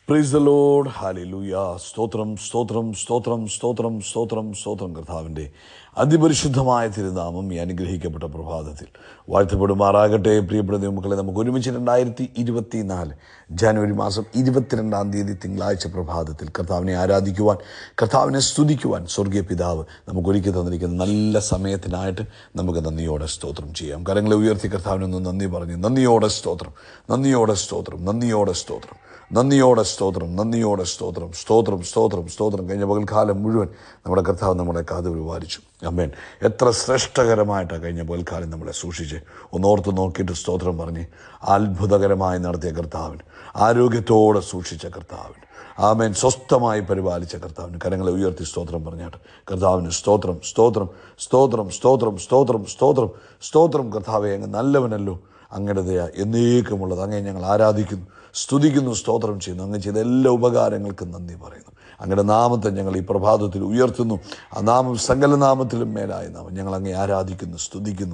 praise the load hallelujah സ്തോത്രം സ്തോത്രം സ്തോത്രം സ്തോത്രം സ്തോത്രം സ്തോത്രം കർത്താവിൻ്റെ അതിപരിശുദ്ധമായ തിരുനാമം ഈ അനുഗ്രഹിക്കപ്പെട്ട പ്രഭാതത്തിൽ വാഴ്ത്തപ്പെടുമാറാകട്ടെ പ്രിയപ്പെട്ട ദൈവമക്കളെ നമുക്ക് ഒരുമിച്ച് രണ്ടായിരത്തി ഇരുപത്തി നാല് ജനുവരി മാസം ഇരുപത്തിരണ്ടാം തീയതി തിങ്കളാഴ്ച പ്രഭാതത്തിൽ കർത്താവിനെ ആരാധിക്കുവാൻ കർത്താവിനെ സ്തുതിക്കുവാൻ സ്വർഗീയ പിതാവ് നമുക്ക് ഒരുക്കി തന്നിരിക്കുന്ന നല്ല സമയത്തിനായിട്ട് നമുക്ക് നന്ദിയോടെ സ്തോത്രം ചെയ്യാം കരങ്ങളെ ഉയർത്തി കർത്താവിനൊന്ന് നന്ദി പറഞ്ഞ് നന്ദിയോടെ സ്തോത്രം നന്ദിയോടെ സ്തോത്രം നന്ദിയോടെ സ്തോത്രം നന്ദിയോടെ സ്തോത്രം നന്ദിയോടെ സ്തോത്രം സ്തോത്രം സ്തോത്രം സ്തോത്രം കഴിഞ്ഞ പകൽക്കാലം മുഴുവൻ നമ്മുടെ കർത്താവ് നമ്മളെ കാത് പരിപാലിച്ചു അമ്മേൻ എത്ര ശ്രേഷ്ഠകരമായിട്ടാണ് കഴിഞ്ഞ പകൽക്കാലം നമ്മളെ സൂക്ഷിച്ച് ഒന്നോർത്ത് നോക്കിയിട്ട് സ്തോത്രം പറഞ്ഞ് അത്ഭുതകരമായി നടത്തിയ കർത്താവിന് ആരോഗ്യത്തോടെ സൂക്ഷിച്ച കർത്താവിന് ആമേൻ സ്വസ്ഥമായി പരിപാലിച്ച കർത്താവിന് കരങ്ങളെ ഉയർത്തി സ്തോത്രം പറഞ്ഞാട്ട് കർത്താവിന് സ്തോത്രം സ്തോത്രം സ്തോത്രം സ്തോത്രം സ്തോത്രം സ്തോത്രം സ്തോത്രം കർത്താവെ അങ്ങ് നല്ലവനല്ലോ അങ്ങയുടെ ദയ എന്നേക്കുമുള്ളത് അങ്ങേ ഞങ്ങൾ ആരാധിക്കുന്നു സ്തുതിക്കുന്നു സ്തോത്രം ചെയ്യുന്നു അങ്ങ് ചെയ്ത എല്ലാ ഉപകാരങ്ങൾക്കും നന്ദി പറയുന്നു അങ്ങയുടെ നാമത്തെ ഞങ്ങൾ ഈ പ്രഭാതത്തിൽ ഉയർത്തുന്നു ആ നാമം സകല നാമത്തിലും മേലായ നാമം ഞങ്ങൾ അങ്ങേ ആരാധിക്കുന്നു സ്തുതിക്കുന്നു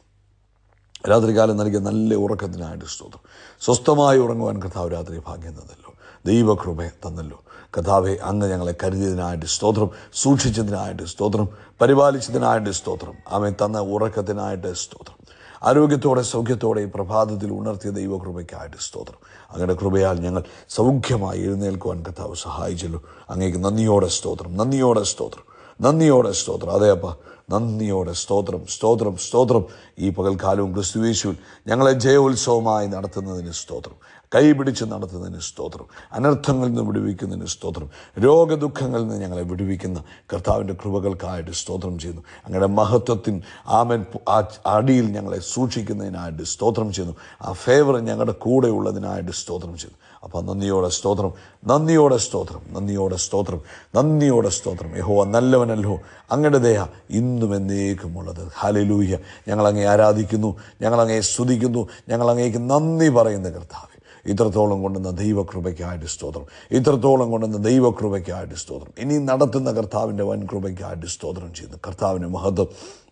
രാത്രികാലം നൽകിയ നല്ല ഉറക്കത്തിനായിട്ട് സ്തോത്രം സ്വസ്ഥമായി ഉറങ്ങുവാൻ കർത്താവ് രാത്രി ഭാഗ്യം തന്നല്ലോ ദൈവകൃപ തന്നല്ലോ കർത്താവെ അങ്ങ് ഞങ്ങളെ കരുതിയതിനായിട്ട് സ്തോത്രം സൂക്ഷിച്ചതിനായിട്ട് സ്തോത്രം പരിപാലിച്ചതിനായിട്ട് സ്തോത്രം അവൻ തന്ന ഉറക്കത്തിനായിട്ട് സ്തോത്രം ആരോഗ്യത്തോടെ സൗഖ്യത്തോടെ ഈ പ്രഭാതത്തിൽ ഉണർത്തിയ ദൈവകൃപയ്ക്കായിട്ട് സ്തോത്രം അങ്ങയുടെ കൃപയാൽ ഞങ്ങൾ സൗഖ്യമായി എഴുന്നേൽക്കുവാൻ കർത്താവ് സഹായിച്ചല്ലോ അങ്ങേക്ക് നന്ദിയോടെ സ്തോത്രം നന്ദിയോടെ സ്തോത്രം നന്ദിയോടെ സ്തോത്രം അതെ അപ്പ നന്ദിയോടെ സ്തോത്രം സ്തോത്രം സ്തോത്രം ഈ പകൽക്കാലവും ക്രിസ്തുവേശുവിൽ ഞങ്ങളെ ജയോത്സവമായി നടത്തുന്നതിന് സ്തോത്രം കൈപിടിച്ച് നടത്തുന്നതിന് സ്തോത്രം അനർത്ഥങ്ങളിൽ നിന്ന് വിടുവിക്കുന്നതിന് സ്തോത്രം രോഗദുഃഖങ്ങളിൽ നിന്ന് ഞങ്ങളെ വിടുവിക്കുന്ന കർത്താവിൻ്റെ കൃപകൾക്കായിട്ട് സ്തോത്രം ചെയ്യുന്നു അങ്ങയുടെ മഹത്വത്തിൻ ആമൻ ആ അടിയിൽ ഞങ്ങളെ സൂക്ഷിക്കുന്നതിനായിട്ട് സ്തോത്രം ചെയ്യുന്നു ആ ഫേവർ ഞങ്ങളുടെ കൂടെ ഉള്ളതിനായിട്ട് സ്തോത്രം ചെയ്യുന്നു അപ്പോൾ നന്ദിയോടെ സ്തോത്രം നന്ദിയോടെ സ്തോത്രം നന്ദിയോടെ സ്തോത്രം നന്ദിയോടെ സ്തോത്രം യഹോ നല്ലവനല്ലോ അങ്ങയുടെ ദയ ഇന്നും എന്നേക്കുമുള്ളത് ഹാലലൂഹ്യ ഞങ്ങളങ്ങേ ആരാധിക്കുന്നു ഞങ്ങളങ്ങേ സ്തുതിക്കുന്നു ഞങ്ങളങ്ങേക്ക് നന്ദി പറയുന്ന കർത്താവ് ഇത്രത്തോളം കൊണ്ടുവന്ന ദൈവകൃപയ്ക്കായിട്ട് സ്തോത്രം ഇത്രത്തോളം കൊണ്ടുവന്ന ദൈവകൃപയ്ക്കായിട്ട് സ്തോത്രം ഇനി നടത്തുന്ന കർത്താവിൻ്റെ വൻ കൃപയ്ക്കായിട്ട് സ്തോത്രം ചെയ്യുന്നു കർത്താവിന് മഹത്വം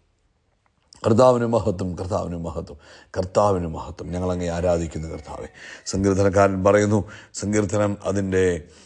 കർത്താവിന് മഹത്വം കർത്താവിന് മഹത്വം കർത്താവിന് മഹത്വം ഞങ്ങളങ്ങേ ആരാധിക്കുന്ന കർത്താവെ സങ്കീർത്തനക്കാരൻ പറയുന്നു സങ്കീർത്തനം അതിൻ്റെ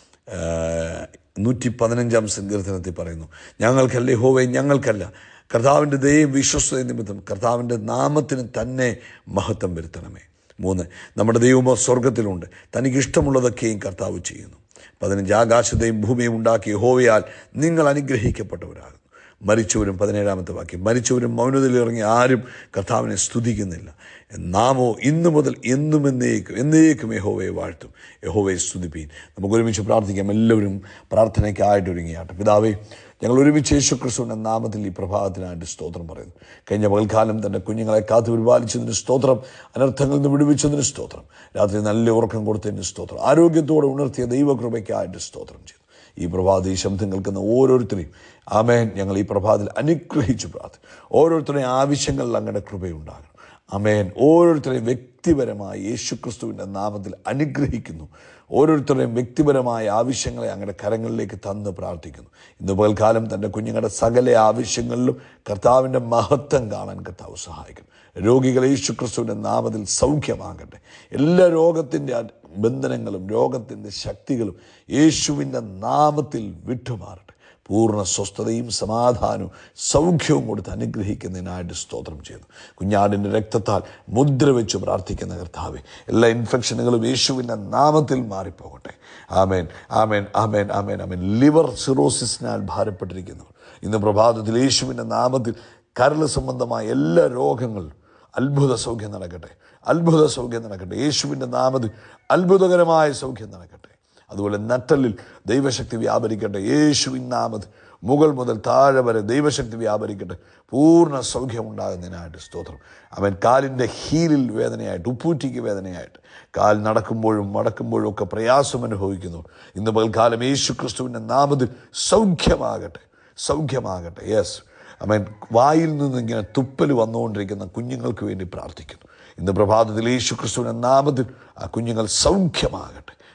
നൂറ്റി പതിനഞ്ചാം സങ്കീർത്തനത്തിൽ പറയുന്നു ഞങ്ങൾക്കല്ല ഹോവേ ഞങ്ങൾക്കല്ല കർത്താവിൻ്റെ ദയയും വിശ്വസ്തയും നിമിത്തം കർത്താവിൻ്റെ നാമത്തിന് തന്നെ മഹത്വം വരുത്തണമേ മൂന്ന് നമ്മുടെ ദൈവമോ സ്വർഗത്തിലുണ്ട് തനിക്ക് ഇഷ്ടമുള്ളതൊക്കെയും കർത്താവ് ചെയ്യുന്നു പതിനഞ്ച് ആകാശത്തെയും ഭൂമിയും ഉണ്ടാക്കിയ ഹോവയാൽ നിങ്ങൾ അനുഗ്രഹിക്കപ്പെട്ടവരാകുന്നു മരിച്ചവരും പതിനേഴാമത്തെ വാക്യം മരിച്ചവരും മൗനതയിലിറങ്ങി ആരും കർത്താവിനെ സ്തുതിക്കുന്നില്ല നാമോ ഇന്നു മുതൽ എന്നും എന്നേക്കും എന്നേക്കും യഹോവയെ വാഴ്ത്തും യഹോവയെ സ്തുതിപ്പീൻ നമുക്ക് ഒരുമിച്ച് പ്രാർത്ഥിക്കാം എല്ലാവരും പ്രാർത്ഥനയ്ക്കായിട്ട് ഒരുങ്ങിയാട്ടെ പിതാവേ ഞങ്ങൾ ഒരുമിച്ച് യേശു ക്രിസ്തുവിൻ്റെ നാമത്തിൽ ഈ പ്രഭാതത്തിനായിട്ട് സ്തോത്രം പറയുന്നു കഴിഞ്ഞ പകൽക്കാലം തന്നെ കുഞ്ഞുങ്ങളെ കാത്തു പരിപാലിച്ചതിന് സ്തോത്രം അനർത്ഥങ്ങളിൽ നിന്ന് വിടുവിച്ചതിന് സ്തോത്രം രാത്രി നല്ല ഉറക്കം കൊടുത്തതിന് സ്തോത്രം ആരോഗ്യത്തോടെ ഉണർത്തിയ ദൈവകൃപയ്ക്കായിട്ട് സ്തോത്രം ചെയ്തു ഈ പ്രഭാത ഈ ശബ്ദം കേൾക്കുന്ന ഓരോരുത്തരെയും ആമേൻ ഞങ്ങൾ ഈ പ്രഭാതത്തിൽ അനുഗ്രഹിച്ചു പ്രാർത്ഥന ഓരോരുത്തരുടെയും ആവശ്യങ്ങളിൽ അങ്ങയുടെ കൃപയുണ്ടാകണം അമേൻ ഓരോരുത്തരെയും വ്യക്തിപരമായി യേശുക്രിസ്തുവിൻ്റെ നാമത്തിൽ അനുഗ്രഹിക്കുന്നു ഓരോരുത്തരുടെയും വ്യക്തിപരമായ ആവശ്യങ്ങളെ അങ്ങയുടെ കരങ്ങളിലേക്ക് തന്ന് പ്രാർത്ഥിക്കുന്നു ഇന്ന് പകൽക്കാലം തൻ്റെ കുഞ്ഞുങ്ങളുടെ സകല ആവശ്യങ്ങളിലും കർത്താവിൻ്റെ മഹത്വം കാണാൻ കർത്താവ് സഹായിക്കും രോഗികൾ യേശുക്രിസ്തുവിൻ്റെ നാമത്തിൽ സൗഖ്യമാകട്ടെ എല്ലാ രോഗത്തിൻ്റെ ബന്ധനങ്ങളും രോഗത്തിൻ്റെ ശക്തികളും യേശുവിൻ്റെ നാമത്തിൽ വിട്ടുമാറട്ടെ പൂർണ്ണ സ്വസ്ഥതയും സമാധാനവും സൗഖ്യവും കൊടുത്ത് അനുഗ്രഹിക്കുന്നതിനായിട്ട് സ്തോത്രം ചെയ്യുന്നു കുഞ്ഞാടിൻ്റെ രക്തത്താൽ മുദ്ര വെച്ച് പ്രാർത്ഥിക്കുന്ന കർത്താവെ എല്ലാ ഇൻഫെക്ഷനുകളും യേശുവിൻ്റെ നാമത്തിൽ മാറിപ്പോകട്ടെ ആമേൻ ആമേൻ ആമേൻ ആമേൻ ആമേൻ ലിവർ സിറോസിസിനാൽ ഭാരപ്പെട്ടിരിക്കുന്നവർ ഇന്ന് പ്രഭാതത്തിൽ യേശുവിൻ്റെ നാമത്തിൽ കരൾ സംബന്ധമായ എല്ലാ രോഗങ്ങളും അത്ഭുത സൗഖ്യം നടക്കട്ടെ അത്ഭുത സൗഖ്യം നടക്കട്ടെ യേശുവിൻ്റെ നാമത്തിൽ അത്ഭുതകരമായ സൗഖ്യം നടക്കട്ടെ അതുപോലെ നട്ടലിൽ ദൈവശക്തി വ്യാപരിക്കട്ടെ യേശുവിൻ നാമത് മുകൾ മുതൽ താഴെ വരെ ദൈവശക്തി വ്യാപരിക്കട്ടെ പൂർണ്ണ സൗഖ്യം ഉണ്ടാകുന്നതിനായിട്ട് സ്തോത്രം അവൻ കാലിൻ്റെ ഹീലിൽ വേദനയായിട്ട് ഉപ്പൂറ്റിക്ക് വേദനയായിട്ട് കാൽ നടക്കുമ്പോഴും മടക്കുമ്പോഴും ഒക്കെ പ്രയാസം അനുഭവിക്കുന്നു ഇന്ന് പകൽക്കാലം യേശു ക്രിസ്തുവിൻ്റെ നാമത്തിൽ സൗഖ്യമാകട്ടെ സൗഖ്യമാകട്ടെ യെസ് അവൻ വായിൽ നിന്ന് ഇങ്ങനെ തുപ്പൽ വന്നുകൊണ്ടിരിക്കുന്ന കുഞ്ഞുങ്ങൾക്ക് വേണ്ടി പ്രാർത്ഥിക്കുന്നു ഇന്ന് പ്രഭാതത്തിൽ യേശു ക്രിസ്തുവിൻ്റെ നാമത്തിൽ ആ കുഞ്ഞുങ്ങൾ സൗഖ്യമാകട്ടെ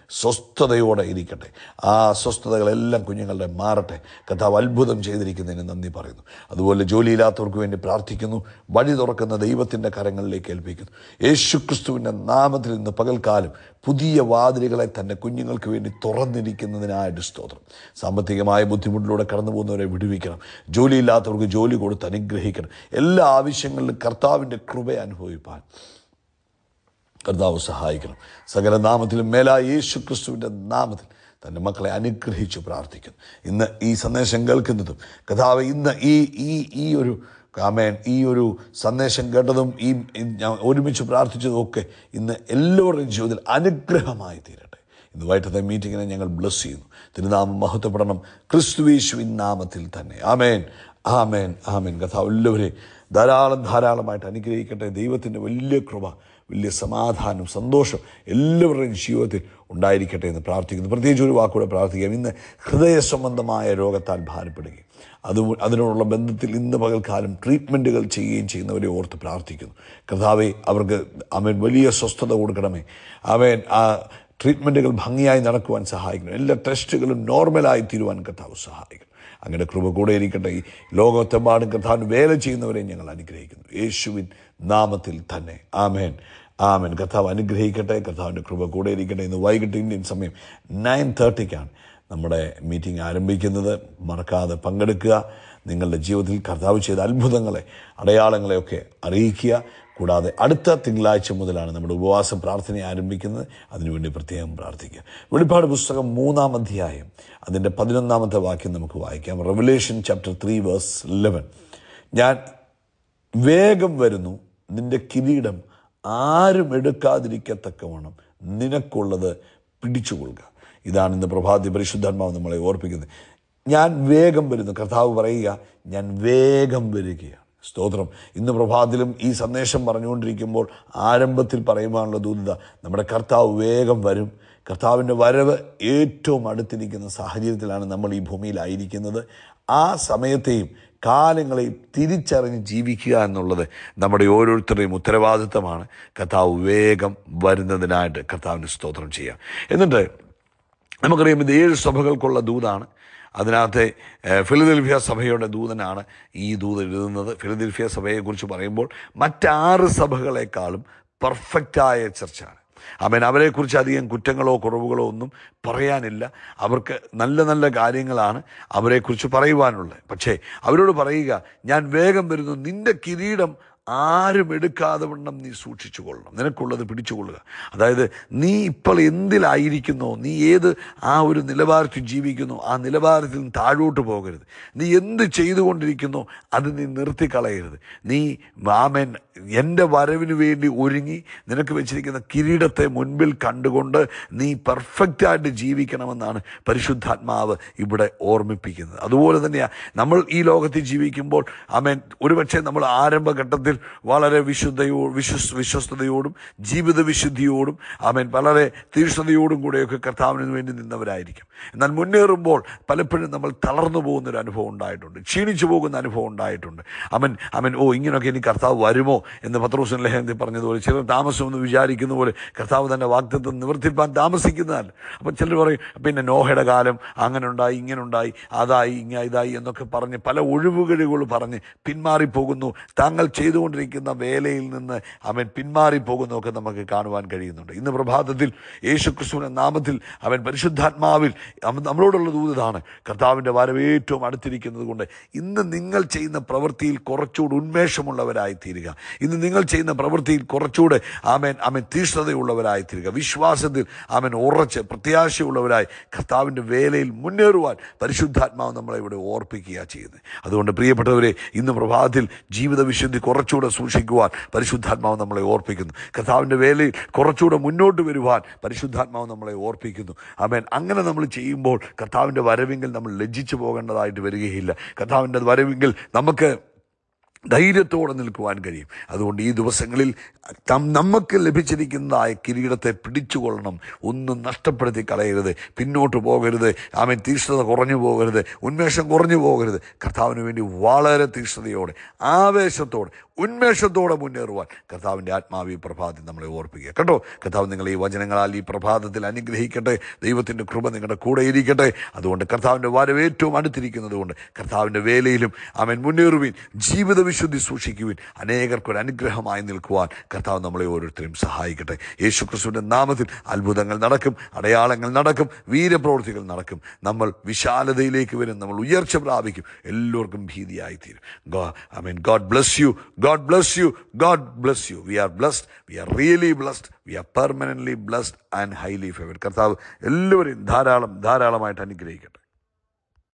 സ്വസ്ഥതയോടെ ഇരിക്കട്ടെ ആ അസ്വസ്ഥതകളെല്ലാം കുഞ്ഞുങ്ങളുടെ മാറട്ടെ കഥാവ് അത്ഭുതം ചെയ്തിരിക്കുന്നതിന് നന്ദി പറയുന്നു അതുപോലെ ജോലിയില്ലാത്തവർക്ക് വേണ്ടി പ്രാർത്ഥിക്കുന്നു വഴി തുറക്കുന്ന ദൈവത്തിൻ്റെ കരങ്ങളിലേക്ക് ഏൽപ്പിക്കുന്നു യേശു ക്രിസ്തുവിൻ്റെ നാമത്തിൽ ഇന്ന് പകൽക്കാലം പുതിയ വാതിലുകളെ തന്നെ കുഞ്ഞുങ്ങൾക്ക് വേണ്ടി തുറന്നിരിക്കുന്നതിനായിട്ട് സ്തോത്രം സാമ്പത്തികമായ ബുദ്ധിമുട്ടിലൂടെ കടന്നു പോകുന്നവരെ വിടുവിക്കണം ജോലിയില്ലാത്തവർക്ക് ജോലി കൊടുത്ത് അനുഗ്രഹിക്കണം എല്ലാ ആവശ്യങ്ങളിലും കർത്താവിൻ്റെ കൃപ അനുഭവിപ്പാൻ കർത്താവ് സഹായിക്കണം സകല നാമത്തിലും മേലാ യേശു ക്രിസ്തുവിൻ്റെ നാമത്തിൽ തൻ്റെ മക്കളെ അനുഗ്രഹിച്ച് പ്രാർത്ഥിക്കുന്നു ഇന്ന് ഈ സന്ദേശം കേൾക്കുന്നതും കഥാവ് ഇന്ന് ഈ ഈ ഈ ഒരു കാമേൻ ഈ ഒരു സന്ദേശം കേട്ടതും ഈ ഈ ഞാൻ ഒരുമിച്ച് പ്രാർത്ഥിച്ചതും ഒക്കെ ഇന്ന് എല്ലാവരുടെയും ജീവിതത്തിൽ അനുഗ്രഹമായി തീരട്ടെ ഇന്ന് വൈകിട്ടത്തെ മീറ്റിങ്ങിനെ ഞങ്ങൾ ബ്ലസ് ചെയ്യുന്നു തിരുനാമം മഹത്വപ്പെടണം ക്രിസ്തുവേശുവിൻ നാമത്തിൽ തന്നെ ആമേൻ ആമേൻ ആമേൻ കഥാവ് എല്ലാവരെയും ധാരാളം ധാരാളമായിട്ട് അനുഗ്രഹിക്കട്ടെ ദൈവത്തിൻ്റെ വലിയ കൃപ വലിയ സമാധാനം സന്തോഷം എല്ലാവരുടെയും ജീവിതത്തിൽ ഉണ്ടായിരിക്കട്ടെ എന്ന് പ്രാർത്ഥിക്കുന്നു പ്രത്യേകിച്ച് ഒരു വാക്കൂടെ പ്രാർത്ഥിക്കാം ഇന്ന് ഹൃദയ സംബന്ധമായ രോഗത്താൽ ഭാരപ്പെടുകയും അത് അതിനോടുള്ള ബന്ധത്തിൽ ഇന്ന് പകൽക്കാലം ട്രീറ്റ്മെൻറ്റുകൾ ചെയ്യുകയും ചെയ്യുന്നവരെ ഓർത്ത് പ്രാർത്ഥിക്കുന്നു കർത്താവെ അവർക്ക് അവൻ വലിയ സ്വസ്ഥത കൊടുക്കണമേ അവൻ ആ ട്രീറ്റ്മെൻറ്റുകൾ ഭംഗിയായി നടക്കുവാൻ സഹായിക്കണം എല്ലാ ടെസ്റ്റുകളും നോർമലായി തീരുവാൻ കർത്താവ് സഹായിക്കണം അങ്ങനെ കൃപ കൂടെ ഇരിക്കട്ടെ ഈ ലോകത്തെമ്പാടും കർത്താവിന് വേല ചെയ്യുന്നവരെ ഞങ്ങൾ അനുഗ്രഹിക്കുന്നു യേശുവിൻ നാമത്തിൽ തന്നെ ആമേൻ ആമേൻ കർത്താവ് അനുഗ്രഹിക്കട്ടെ കർത്താവിൻ്റെ കൃപ കൂടെ ഇരിക്കട്ടെ ഇന്ന് വൈകിട്ട് ഇന്ത്യൻ സമയം നയൻ തേർട്ടിക്കാണ് നമ്മുടെ മീറ്റിംഗ് ആരംഭിക്കുന്നത് മറക്കാതെ പങ്കെടുക്കുക നിങ്ങളുടെ ജീവിതത്തിൽ കർത്താവ് ചെയ്ത അത്ഭുതങ്ങളെ അടയാളങ്ങളെയൊക്കെ അറിയിക്കുക കൂടാതെ അടുത്ത തിങ്കളാഴ്ച മുതലാണ് നമ്മുടെ ഉപവാസ പ്രാർത്ഥന ആരംഭിക്കുന്നത് അതിനുവേണ്ടി പ്രത്യേകം പ്രാർത്ഥിക്കുക വെളിപ്പാട് പുസ്തകം മൂന്നാം അധ്യായം അതിൻ്റെ പതിനൊന്നാമത്തെ വാക്യം നമുക്ക് വായിക്കാം Revelation chapter three verse eleven ഞാൻ വേഗം വരുന്നു നിന്റെ കിരീടം ആരും എടുക്കാതിരിക്കത്തക്കവണ്ണം നിനക്കുള്ളത് പിടിച്ചുകൊള്ളുക ഇതാണ് ഇന്ന് പ്രഭാതി പരിശുദ്ധാത്മാവ് നമ്മളെ ഓർപ്പിക്കുന്നത് ഞാൻ വേഗം വരുന്നു കർത്താവ് പറയുക ഞാൻ വേഗം വരികയാണ് സ്തോത്രം ഇന്ന് പ്രഭാതത്തിലും ഈ സന്ദേശം പറഞ്ഞുകൊണ്ടിരിക്കുമ്പോൾ ആരംഭത്തിൽ പറയുവാനുള്ള ദൂതത നമ്മുടെ കർത്താവ് വേഗം വരും കർത്താവിൻ്റെ വരവ് ഏറ്റവും അടുത്തിരിക്കുന്ന സാഹചര്യത്തിലാണ് നമ്മൾ ഈ ഭൂമിയിലായിരിക്കുന്നത് ആ സമയത്തെയും കാലങ്ങളെയും തിരിച്ചറിഞ്ഞ് ജീവിക്കുക എന്നുള്ളത് നമ്മുടെ ഓരോരുത്തരുടെയും ഉത്തരവാദിത്തമാണ് കർത്താവ് വേഗം വരുന്നതിനായിട്ട് കർത്താവിന് സ്തോത്രം ചെയ്യുക എന്നിട്ട് നമുക്കറിയാം ഇത് ഏഴ് സഭകൾക്കുള്ള ദൂതാണ് അതിനകത്തെ ഏഹ്, ഫിലദൽഫിയ സഭയുടെ ദൂതനാണ് ഈ ദൂത് എഴുതുന്നത് ഫിലദൽഫിയ സഭയെക്കുറിച്ച് പറയുമ്പോൾ മറ്റാറ് സഭകളെക്കാളും പെർഫെക്റ്റായ ചർച്ചാണ് അവൻ അവരെക്കുറിച്ച് അധികം കുറ്റങ്ങളോ കുറവുകളോ ഒന്നും പറയാനില്ല അവർക്ക് നല്ല നല്ല കാര്യങ്ങളാണ് അവരെക്കുറിച്ച് പറയുവാനുള്ളത് പക്ഷേ അവരോട് പറയുക ഞാൻ വേഗം വരുന്നു നിന്റെ കിരീടം ആരും എടുക്കാതെ വണ്ണം നീ സൂക്ഷിച്ചു കൊള്ളണം നിനക്കുള്ളത് പിടിച്ചുകൊള്ളുക അതായത് നീ ഇപ്പോൾ എന്തിലായിരിക്കുന്നോ നീ ഏത് ആ ഒരു നിലവാരത്തിൽ ജീവിക്കുന്നോ ആ നിലവാരത്തിൽ നിന്ന് താഴോട്ട് പോകരുത് നീ എന്ത് ചെയ്തുകൊണ്ടിരിക്കുന്നോ അത് നീ നിർത്തിക്കളയരുത് നീ ആമേൻ എൻ്റെ വരവിന് വേണ്ടി ഒരുങ്ങി നിനക്ക് വെച്ചിരിക്കുന്ന കിരീടത്തെ മുൻപിൽ കണ്ടുകൊണ്ട് നീ പെർഫെക്റ്റായിട്ട് ജീവിക്കണമെന്നാണ് പരിശുദ്ധാത്മാവ് ഇവിടെ ഓർമ്മിപ്പിക്കുന്നത് അതുപോലെ തന്നെയാണ് നമ്മൾ ഈ ലോകത്തിൽ ജീവിക്കുമ്പോൾ ആമേൻ ഒരുപക്ഷെ നമ്മൾ ആരംഭഘട്ടത്തിൽ വളരെ വിശുദ്ധയോ വിശ്വസ് വിശ്വസ്തയോടും ജീവിത വിശുദ്ധിയോടും ആമേൻ വളരെ തീക്ഷ്ണതയോടും കൂടെയൊക്കെ കർത്താവിന് വേണ്ടി നിന്നവരായിരിക്കും എന്നാൽ മുന്നേറുമ്പോൾ പലപ്പോഴും നമ്മൾ തളർന്നു പോകുന്ന ഒരു അനുഭവം ഉണ്ടായിട്ടുണ്ട് ക്ഷീണിച്ചു പോകുന്ന അനുഭവം ഉണ്ടായിട്ടുണ്ട് അവൻ അവൻ ഓ ഇങ്ങനെയൊക്കെ ഇനി കർത്താവ് വരുമോ എന്ന് പത്രോസൻ ലേഖനത്തിൽ പറഞ്ഞതുപോലെ ചിലർ താമസമെന്ന് വിചാരിക്കുന്ന പോലെ കർത്താവ് തന്നെ വാഗ്ദത്വം നിവർത്തിപ്പാൻ താമസിക്കുന്നതല്ല അപ്പം ചിലർ പറയും പിന്നെ നോഹയുടെ കാലം അങ്ങനെ ഉണ്ടായി ഇങ്ങനെ ഉണ്ടായി അതായി ഇങ്ങനെ ഇതായി എന്നൊക്കെ പറഞ്ഞ് പല ഒഴിവുകഴികൾ പറഞ്ഞ് പിന്മാറിപ്പോകുന്നു താങ്കൾ ചെയ്തുകൊണ്ടിരിക്കുന്ന വേലയിൽ നിന്ന് അവൻ പിന്മാറിപ്പോകുന്നതൊക്കെ നമുക്ക് കാണുവാൻ കഴിയുന്നുണ്ട് ഇന്ന് പ്രഭാതത്തിൽ യേശു ക്രിസ്തുവിന്റെ നാമത്തിൽ അവൻ പരിശുദ്ധാത്മാവിൽ അവൻ നമ്മളോടുള്ള ദൂതാണ് കർത്താവിൻ്റെ വരവ് ഏറ്റവും അടുത്തിരിക്കുന്നത് കൊണ്ട് ഇന്ന് നിങ്ങൾ ചെയ്യുന്ന പ്രവൃത്തിയിൽ കുറച്ചുകൂടി ഉന്മേഷമുള്ളവരായി തീരുക ഇന്ന് നിങ്ങൾ ചെയ്യുന്ന പ്രവൃത്തിയിൽ കുറച്ചുകൂടെ ആമേൻ ആമൻ തീഷ്ണതയുള്ളവരായി തീരുക വിശ്വാസത്തിൽ ആമൻ ഉറച്ച് പ്രത്യാശയുള്ളവരായി കർത്താവിൻ്റെ വേലയിൽ മുന്നേറുവാൻ പരിശുദ്ധാത്മാവ് നമ്മളെ ഇവിടെ ഓർപ്പിക്കുക ചെയ്യുന്നത് അതുകൊണ്ട് പ്രിയപ്പെട്ടവരെ ഇന്ന് പ്രഭാതത്തിൽ ജീവിത വിശുദ്ധി കുറച്ചുകൂടെ സൂക്ഷിക്കുവാൻ പരിശുദ്ധാത്മാവ് നമ്മളെ ഓർപ്പിക്കുന്നു കർത്താവിൻ്റെ വേലയിൽ കുറച്ചുകൂടെ മുന്നോട്ട് വരുവാൻ പരിശുദ്ധാത്മാവ് നമ്മളെ ഓർപ്പിക്കുന്നു ആമേൻ അങ്ങനെ നമ്മൾ ചെയ്യുമ്പോൾ കർത്താവിൻ്റെ വരവെങ്കിൽ നമ്മൾ ലജ്ജിച്ചു പോകേണ്ടതായിട്ട് വരികയില്ല കർത്താവിൻ്റെ വരവെങ്കിൽ നമുക്ക് ധൈര്യത്തോടെ നിൽക്കുവാൻ കഴിയും അതുകൊണ്ട് ഈ ദിവസങ്ങളിൽ തം നമുക്ക് ലഭിച്ചിരിക്കുന്നതായ കിരീടത്തെ പിടിച്ചുകൊള്ളണം ഒന്നും നഷ്ടപ്പെടുത്തി കളയരുത് പിന്നോട്ട് പോകരുത് ആമൻ തീഷ്ണത കുറഞ്ഞു പോകരുത് ഉന്മേഷം കുറഞ്ഞു പോകരുത് കർത്താവിന് വേണ്ടി വളരെ തീഷ്ണതയോടെ ആവേശത്തോടെ ഉന്മേഷത്തോടെ മുന്നേറുവാൻ കർത്താവിൻ്റെ ആത്മാവി പ്രഭാതത്തിൽ നമ്മളെ ഓർപ്പിക്കുക കേട്ടോ കർത്താവ് നിങ്ങൾ ഈ വചനങ്ങളാൽ ഈ പ്രഭാതത്തിൽ അനുഗ്രഹിക്കട്ടെ ദൈവത്തിൻ്റെ കൃപ നിങ്ങളുടെ കൂടെ ഇരിക്കട്ടെ അതുകൊണ്ട് കർത്താവിൻ്റെ വരവ് ഏറ്റവും അടുത്തിരിക്കുന്നത് കൊണ്ട് കർത്താവിൻ്റെ വേലയിലും അവൻ മുന്നേറുവിൻ ജീവിത വിശുദ്ധി സൂക്ഷിക്കുവിൻ അനേകർക്കൊരു അനുഗ്രഹമായി നിൽക്കുവാൻ കർത്താവ് നമ്മളെ ഓരോരുത്തരും സഹായിക്കട്ടെ യേശു ക്രിസ്തുവിൻ്റെ നാമത്തിൽ അത്ഭുതങ്ങൾ നടക്കും അടയാളങ്ങൾ നടക്കും വീരപ്രവൃത്തികൾ നടക്കും നമ്മൾ വിശാലതയിലേക്ക് വരും നമ്മൾ ഉയർച്ച പ്രാപിക്കും എല്ലാവർക്കും ഭീതിയായിത്തീരും go I mean God bless you God bless you God bless you we are blessed we are really blessed we are permanently blessed and highly favoured കർത്താവ് എല്ലാവരെയും ധാരാളം ധാരാളമായിട്ട് അനുഗ്രഹിക്കട്ടെ